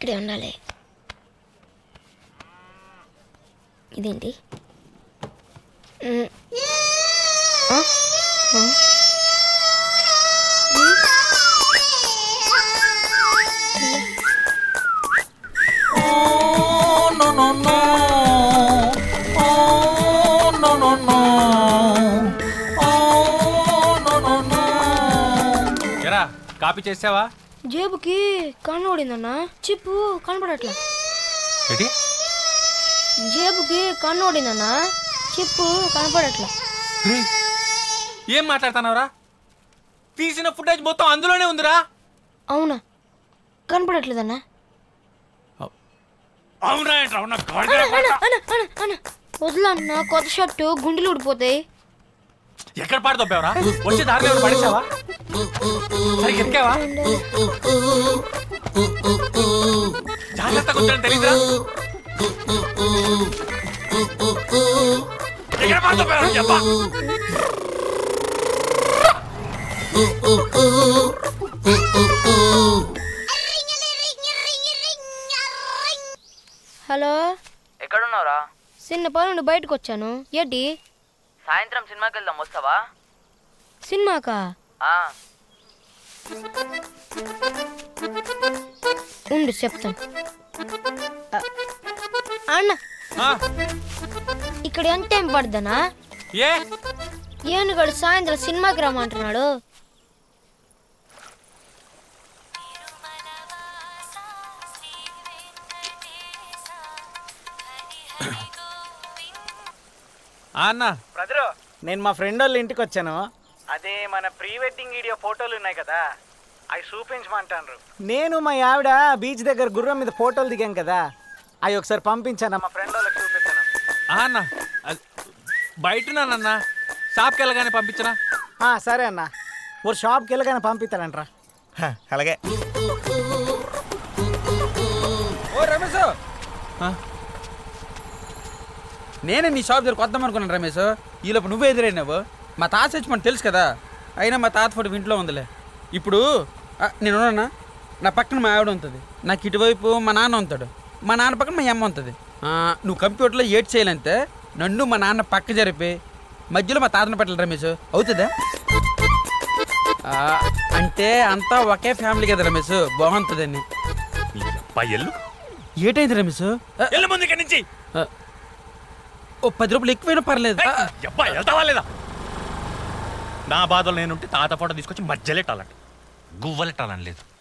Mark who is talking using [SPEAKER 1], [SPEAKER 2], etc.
[SPEAKER 1] ఇక్కడే ఉండాలి ఇదేంటి మ్. ఆ? ఆ?
[SPEAKER 2] Oh, no, no, no. Oh, no, no, no. Oh, no, no, no.
[SPEAKER 3] ఎరా కాపీ చేసావా
[SPEAKER 1] జేబుకి కన్నోడిందన్నా చిప్పు కనపడట్లే
[SPEAKER 3] ఏంటి
[SPEAKER 1] జేబుకి కన్నోడిందన్నా చిప్పు కనపడట్లే
[SPEAKER 3] రేయ్, ఏం మాట్లాడుతున్నావురా తీసిన ఫుటేజ్ మొత్తం అందులోనే ఉందిరా
[SPEAKER 1] అవునా కనపడట్లేదన్నా
[SPEAKER 3] అవునా ఏంట్రా అవునా
[SPEAKER 1] అన్న అన్న అన్న అన్న అన్న వదలన్నా కొత్త షర్టు గుండెలు ఊడిపోతాయి
[SPEAKER 3] ఎక్కడ పాడు తప్పావరా వచ్చే దారిలో ఎవరు పడేసావా సరిగ్గా ఎక్కావా జాగ్రత్తగా కూర్చొని తెలీదురా ఎక్కడ పాడు తప్పావరా చెప్పా
[SPEAKER 1] హలో
[SPEAKER 4] ఎక్కడున్నావురా
[SPEAKER 1] చిన్న పని నుండి బయటకు వచ్చాను ఏంటి
[SPEAKER 4] సాయంత్రం సినిమాకి వెళ్దాం వస్తావా
[SPEAKER 1] సినిమాకా
[SPEAKER 4] ఆ,
[SPEAKER 1] ఉండు చెప్తాను ఆ, అన్న
[SPEAKER 3] ఆ,
[SPEAKER 1] ఇక్కడ ఎంత టైం పడుద్దనా
[SPEAKER 3] ఏ
[SPEAKER 1] ఏనుగడు సాయంత్రం సినిమాకి రమ్మంటున్నాడు
[SPEAKER 3] ఆ అన్న
[SPEAKER 5] బ్రదరు నేను మా ఫ్రెండ్ వాళ్ళ ఇంటికి వచ్చాను అదే మన ప్రీ వెడ్డింగ్ వీడియో ఫోటోలు ఉన్నాయి కదా అవి చూపించమంటారు నేను మా ఆవిడ బీచ్ దగ్గర గుర్రం మీద ఫోటోలు దిగాం కదా అవి ఒకసారి పంపించాను మా ఫ్రెండ్ వాళ్ళకి చూపించాను
[SPEAKER 3] ఆ అన్న అది బయటనానన్న షాప్కి వెళ్ళగానే పంపించనా
[SPEAKER 5] ఆ, సరే అన్న ఓ షాప్కి వెళ్ళగానే పంపిస్తానంట్రా
[SPEAKER 2] అలాగే
[SPEAKER 6] ఓ రమేష్
[SPEAKER 3] ఆ?
[SPEAKER 6] నేనే నీ షాప్ దగ్గర కొద్దాం అనుకున్నాను రమేష్ ఈలోపు నువ్వే ఎదురైనావు మా తాత చచ్చి మనకు తెలుసు కదా అయినా మా తాత ఫోటో ఇంట్లో ఉందిలే ఇప్పుడు ఆ, నేను ఉన్నానా నా పక్కన మా ఆవిడ ఉంటుంది నాకు ఇటువైపు మా నాన్న ఉంటాడు మా నాన్న పక్కన మా అమ్మ ఉంటుంది ఆ, నువ్వు కంప్యూటర్లో ఏడ్ చేయాలంటే నన్ను మా నాన్న పక్క జరిపి మధ్యలో మా తాతను పెట్టాలి రమేష్ అవుతుందా ఆ, అంటే అంతా ఒకే ఫ్యామిలీ కదా రమేష్ బాగుంటుందని
[SPEAKER 3] అబ్బా, ఎల్లు
[SPEAKER 6] ఏటైంది రమేష్ ఆ,
[SPEAKER 3] ఎల్లు ముందు ఇక్కడి నుంచి
[SPEAKER 6] ఆ, ఓ పది రూపాయలు ఎక్కువైనా పర్లేదు ఆ,
[SPEAKER 3] అబ్బా వెళ్తావా లేదా నా బాధలు నేనుంటే తాత ఫోటో తీసుకొచ్చి మధ్యలో ఎట్టాలంట గువ్వలెట్టాలని లేదు